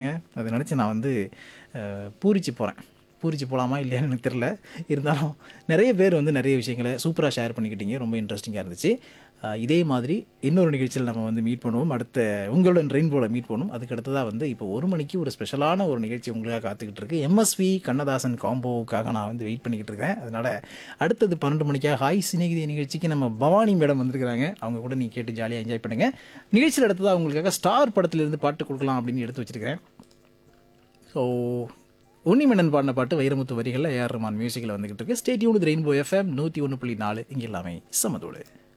பாருங்கள் அதை நினச்சி நான் வந்து அஹ், பூரிச்சு போகிறேன் பூரிச்சு போகலாமா இல்லையான்னு எனக்கு தெரில இருந்தாலும் நிறைய பேர் வந்து நிறைய விஷயங்களை சூப்பராக ஷேர் பண்ணிக்கிட்டீங்க ரொம்ப இன்ட்ரெஸ்டிங்காக இருந்துச்சு அஹ், இதே மாதிரி இன்னொரு நிகழ்ச்சியில் நம்ம வந்து மீட் பண்ணுவோம் அடுத்த உங்களுடன் ரெயின்போவில் மீட் பண்ணுவோம் அதுக்கு அடுத்ததாக வந்து இப்போ ஒரு மணிக்கு ஒரு ஸ்பெஷலான ஒரு நிகழ்ச்சி உங்களுக்காக காத்துக்கிட்டு இருக்கு எம்எஸ்வி கண்ணதாசன் காம்போவுக்காக நான் வந்து வெயிட் பண்ணிக்கிட்டு இருக்கேன் அதனால் அடுத்தது பன்னெண்டு மணிக்காக ஹாய் சிநேகிதி நிகழ்ச்சிக்கு நம்ம பவானி மேடம் வந்திருக்கிறாங்க அவங்க கூட நீங்கள் கேட்டு ஜாலியாக என்ஜாய் பண்ணுங்கள் நிகழ்ச்சியில் அடுத்ததாக உங்களுக்காக ஸ்டார் படத்திலிருந்து பாட்டு கொடுக்கலாம் அப்படின்னு எடுத்து வச்சிருக்கிறேன் ஸோ உன்னிமன்னன் பாடின பாட்டு வைரமுத்து வரிகளில் ஏஆர் ரஹ்மான் மியூசிக்கில் வந்துகிட்டு இருக்கு ஸ்டேட்யூன் ரெயின்போ எஃப்எம் நூற்றி ஒன்று புள்ளி நாலு இங்கே எல்லாமே சமதோடு